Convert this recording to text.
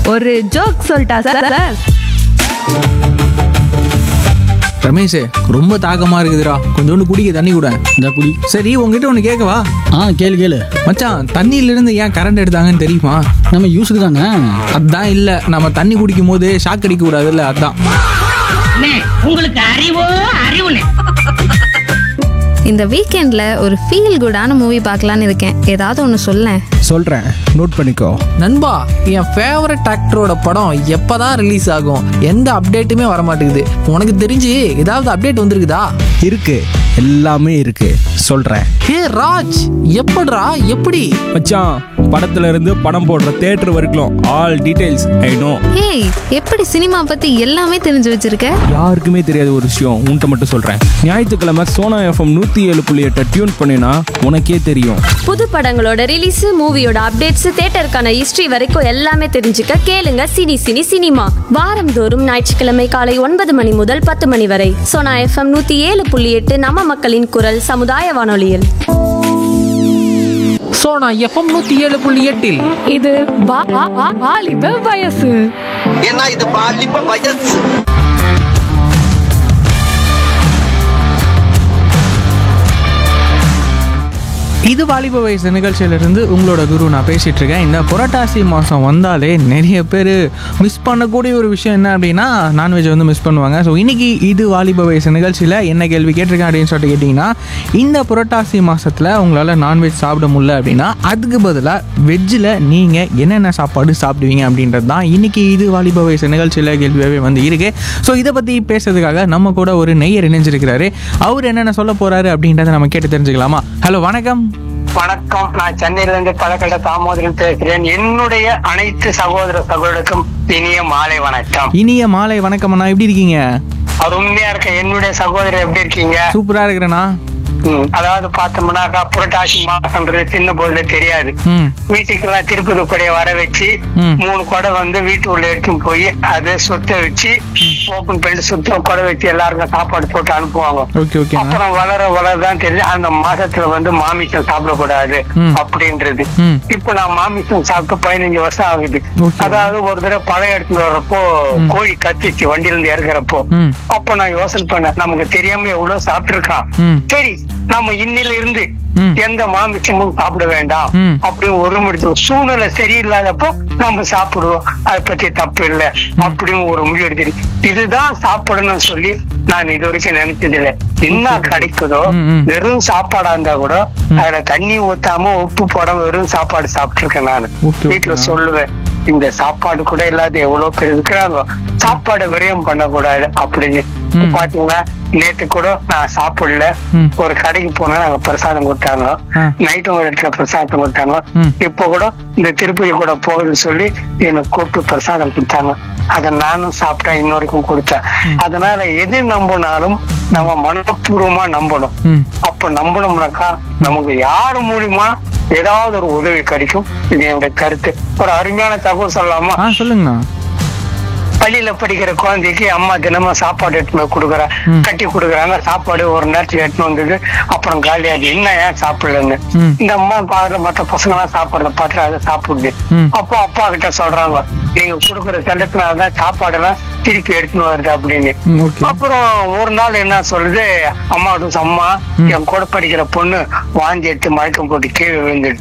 ஒரு ஜோக் சொல்லிட்டா sir sir Ramesh ரொம்ப தாகமா இருக்குதுடா கொஞ்சோண்டு குடிக்க தண்ணி கூட இந்த குடி சரி உங்ககிட்ட ஒன்று கேட்கவா ஆ கேளு கேளு மச்சான் தண்ணியில இருந்து ஏன் கரண்ட் எடுத்தாங்கன்னு தெரியுமா நம்ம யூஸுக்கு தானே அதான் இல்ல நம்ம தண்ணி குடிக்கும் போது ஷாக் அடிக்க கூடாதுல்ல அதான் அண்ணே, உங்களுக்கு அறிவோ அறிவுனே இந்த வீக்கெண்ட்ல ஒரு ஃபீல் குடான மூவி பார்க்கலான்னு இருக்கேன் ஏதாவது ஒன்று சொல்லேன் சொல்கிறேன் நோட் பண்ணிக்கோ நண்பா என் ஃபேவரட் ஆக்டரோட படம் எப்பதான் ரிலீஸ் ஆகும் எந்த அப்டேட்டுமே வர மாட்டேங்குது உனக்கு தெரிஞ்சு ஏதாவது அப்டேட் வந்திருக்குதா இருக்கு எல்லாமே இருக்கு சொல்கிறேன் ஹே ராஜ் எப்படிடா எப்படி மச்சான் படத்துல இருந்து படம் போடுற தேட்டர் வரைக்கும் ஆல் டீடைல்ஸ் ஐ நோ ஏய் எப்படி சினிமா பத்தி எல்லாமே தெரிஞ்சு வச்சிருக்க யாருக்குமே தெரியாத ஒரு விஷயம் உன்கிட்ட மட்டும் சொல்கிறேன் ஞாயிற்றுக்கிழமை சோனா எஃப்எம் நூற்றி ஏழு புள்ளி எட்டை டியூன் பண்ணினா உனக்கே தெரியும் புது படங்களோட ரிலீஸ் மூவியோட அப்டேட்ஸ் தியேட்டருக்கான ஹிஸ்டரி வரைக்கும் எல்லாமே தெரிஞ்சுக்க கேளுங்க சினி சினி சினிமா வாரந்தோறும் ஞாயிற்றுக்கிழமை காலை ஒன்பது மணி முதல் பத்து மணி வரை சோனா எஃப்எம் நூத்தி ஏழு புள்ளி எட்டு நம்ம மக்களின் குரல் சமுதாய வானொலியில் சோனா எஃப்எம் நூத்தி ஏழு புள்ளி எட்டில் இது வாலிப வயசு ஏன்னா இது பாலிப்ப வயசு இது வாலிப வயசு நிகழ்ச்சியிலிருந்து உங்களோட குரு நான் பேசிட்டு இருக்கேன் இந்த புரட்டாசி மாதம் வந்தாலே நிறைய பேர் மிஸ் பண்ணக்கூடிய ஒரு விஷயம் என்ன அப்படின்னா நான்வெஜ் வந்து மிஸ் பண்ணுவாங்க ஸோ இன்னைக்கு இது வாலிப வயசு நிகழ்ச்சியில் என்ன கேள்வி கேட்டிருக்கேன் அப்படின்னு சொல்லிட்டு கேட்டிங்கன்னா இந்த புரட்டாசி மாதத்தில் உங்களால் நான்வெஜ் சாப்பிட முடியல அப்படின்னா அதுக்கு பதிலாக வெஜ்ஜில் நீங்கள் என்னென்ன சாப்பாடு சாப்பிடுவீங்க அப்படின்றது தான் இன்னைக்கு இது வாலிப வயசு நிகழ்ச்சியில் கேள்வியாகவே வந்து இருக்கு ஸோ இதை பற்றி பேசுறதுக்காக நம்ம கூட ஒரு நெய்யர் இணைஞ்சிருக்கிறாரு அவர் என்னென்ன சொல்ல போறாரு அப்படின்றத நம்ம கேட்டு தெரிஞ்சுக்கலாமா ஹலோ வணக்கம் வணக்கம் நான் சென்னையில இருந்து பழக்கட தாமோதரன் பேசுகிறேன் என்னுடைய அனைத்து சகோதர சகோதரருக்கும் இனிய மாலை வணக்கம் இனிய மாலை வணக்கம் அண்ணா எப்படி இருக்கீங்க அவர் உண்மையா இருக்க என்னுடைய சகோதரர் எப்படி இருக்கீங்க சூப்பரா இருக்கிறேண்ணா ம், அதாவது பார்த்தோம்னாக்கா புரட்டாசி மாசம்ன்றது சின்ன போதுல தெரியாது ம் வீட்டுக்கெல்லாம் திருப்பதி கொடையை வர வச்சு ம். மூணு கொடை வந்து வீட்டு உள்ள எடுத்துன்னு போய் அதை சுத்த வச்சு ஓபன் பண்ணி சுத்த கொடை வச்சு எல்லாருக்கும் சாப்பாடு போட்டு அனுப்புவாங்க ஓகே ஓகே அப்புறம் வளர வளரதான் தெரியுது அந்த மாசத்துல வந்து மாமிசம் சாப்பிடக்கூடாது ம். அப்படின்றது ம். இப்ப நான் மாமிசம் சாப்பிட்டு பதினஞ்சு வருஷம் ஆகுது Okay. அதாவது ஒரு தடவை பழம் எடுத்துட்டு வர்றப்போ கோழி கத்திச்சு வண்டியில இருந்து இறங்குறப்போ ம். அப்ப நான் யோசனை பண்ணேன் நமக்கு தெரியாம எவ்வளவு சாப்பிட்டிருக்கான் ம். சரி நம்ம இன்னில இருந்து ம். எந்த மாமிசமும் சாப்பிட வேண்டாம் ம். அப்படின்னு ஒரு முடிச்சு சூழ்நிலை சரியில்லாதப்போ நம்ம சாப்பிடுவோம் அதை பத்தி தப்பு இல்ல அப்படின்னு ஒரு முடிவு எடுத்துட்டு இதுதான் சாப்பிடணும்னு சொல்லி நான் இது வரைக்கும் நினைச்சது இல்ல என்ன கிடைக்குதோ ம், ம். வெறும் சாப்பாடா இருந்தா கூட அதுல தண்ணி ஊத்தாம உப்பு போடாம வெறும் சாப்பாடு சாப்பிட்டிருக்கேன் நான் Okay, okay. வீட்டுல சொல்லுவேன் இந்த சாப்பாடு கூட இல்லாத எவ்வளவு பேர் இருக்கிறாங்க சாப்பாடு விரயம் பண்ணக்கூடாது அப்படின்னு ம். பாத்தீங்கன்னா நேத்து கூட நான் சாப்பிடல ம். ஒரு கடைக்கு போனா நாங்க பிரசாதம் கொடுத்தாங்க ஆ. நைட்டும் ஒரு இடத்துல பிரசாதம் கொடுத்தாங்க ம். இப்ப கூட இந்த திருப்பதி கூட போகுதுன்னு சொல்லி எனக்கு கூப்பிட்டு பிரசாதம் கொடுத்தாங்க அதை நானும் சாப்பிட்டேன் இன்னொருக்கும் கொடுத்தேன் அதனால எது நம்பினாலும் நம்ம மனப்பூர்வமா நம்பணும் ம் அப்ப நம்பணும்னாக்கா நமக்கு யாரு மூலியமா ஏதாவது ஒரு உதவி கிடைக்கும் இது என்னுடைய கருத்து ஒரு அருமையான தகவல் சொல்லலாமா ஆ சொல்லுங்கண்ணா பள்ளியில படிக்கிற குழந்தைக்கு அம்மா தினமும் சாப்பாடு எடுத்துன்னு போய் கொடுக்குறேன் ம். கட்டி கொடுக்குறாங்க சாப்பாடு ஒரு நேரத்துக்கு எடுத்துன்னு வந்தது அப்புறம் காலியாச்சு என்ன ஏன் சாப்பிடலன்னு ம். இந்த அம்மா பாக்குற மற்ற பசங்க எல்லாம் சாப்பிடுறத பார்த்து அதை சாப்பிடுது ம். அப்போ அப்பா கிட்ட சொல்றாங்க நீங்க கொடுக்குற செல்லத்தினாலதான் சாப்பாடு எல்லாம் திருப்பி எடுத்துன்னு வருது அப்படின்னு ம், ஓகே அப்புறம் ஒரு நாள் என்ன சொல்லுது அம்மா அம்மா ம். என் கூட படிக்கிற பொண்ணு வாந்தி எடுத்து மயக்கம் போட்டு கீழே விழுந்துடுச்சு